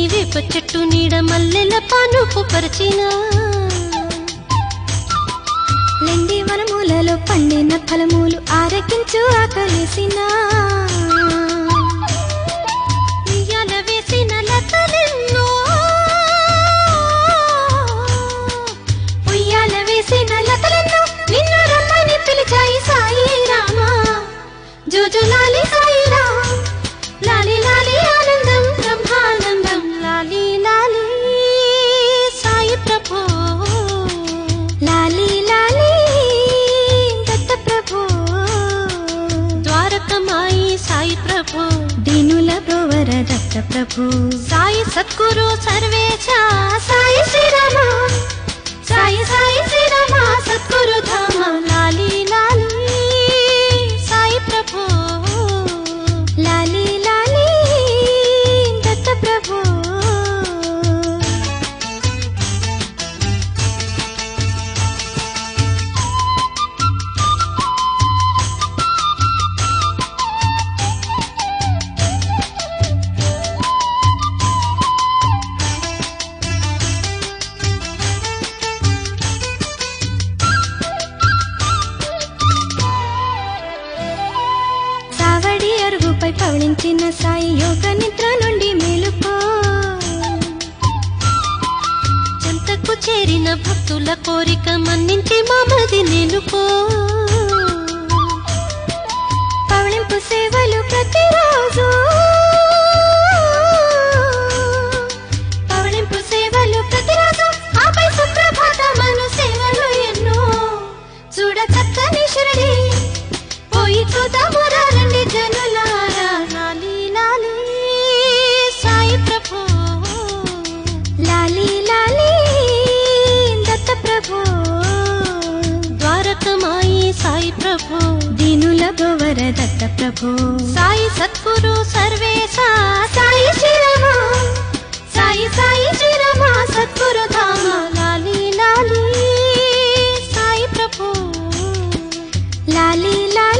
వేప చెట్టు నీడ మల్లెల పానుపు పరిచిన లెండి వనమూలలో పండిన ఫలమూలు ఆరగించు ఆకలేసిన ఉయ్యాల వేసిన లతలెన్నో ఉయ్యాల వేసిన లతలెన్నో నిన్ను రమ్మని పిలిచాయి సాయి రామా జోజులాలి సాయి రామ్ లాలి లాలి ఆనందం బ్రహ్మానందం లాలి లాలి సాయి ప్రభో లాలి లాలి దత్త ప్రభు ద్వారకమాయి సాయి ప్రభో దీనుల బ్రోవర దత్త ప్రభు సాయి సద్గురు సర్వేశ సాయి శ్రీరామ సాయి సాయి శ్రీరామ సద్గురు ధామ లాలి లాలి సాయి ప్రభో లాలి లాలి దత్త ప్రభు సావడి అరుగుపై పవళించిన సాయి యోగ నిద్ర నుండి మేలుకో చెంతకు చేరిన భక్తుల కోరిక మన్నించి మామది నిలుపో పవళింపు సేవలు ప్రతిరోజు పవళింపు సేవలు ప్రతిరోజు ఆపై సుప్రభాతమను సేవలు ఎన్నో చూడ చక్కని షిరడి పోయి చూద్దాము రండి జనులారా లాలి లాలి సాయి ప్రభో లాలి లాలి దత్త ప్రభు ద్వారకమాయి సాయి ప్రభో దీనుల గోవర దత్త ప్రభు సాయి సద్గురు సర్వేశ సాయి శ్రీరామ సాయి సాయి శ్రీరామ సద్గురు ధామ లాలి లాలి సాయి ప్రభో లాలి లాలి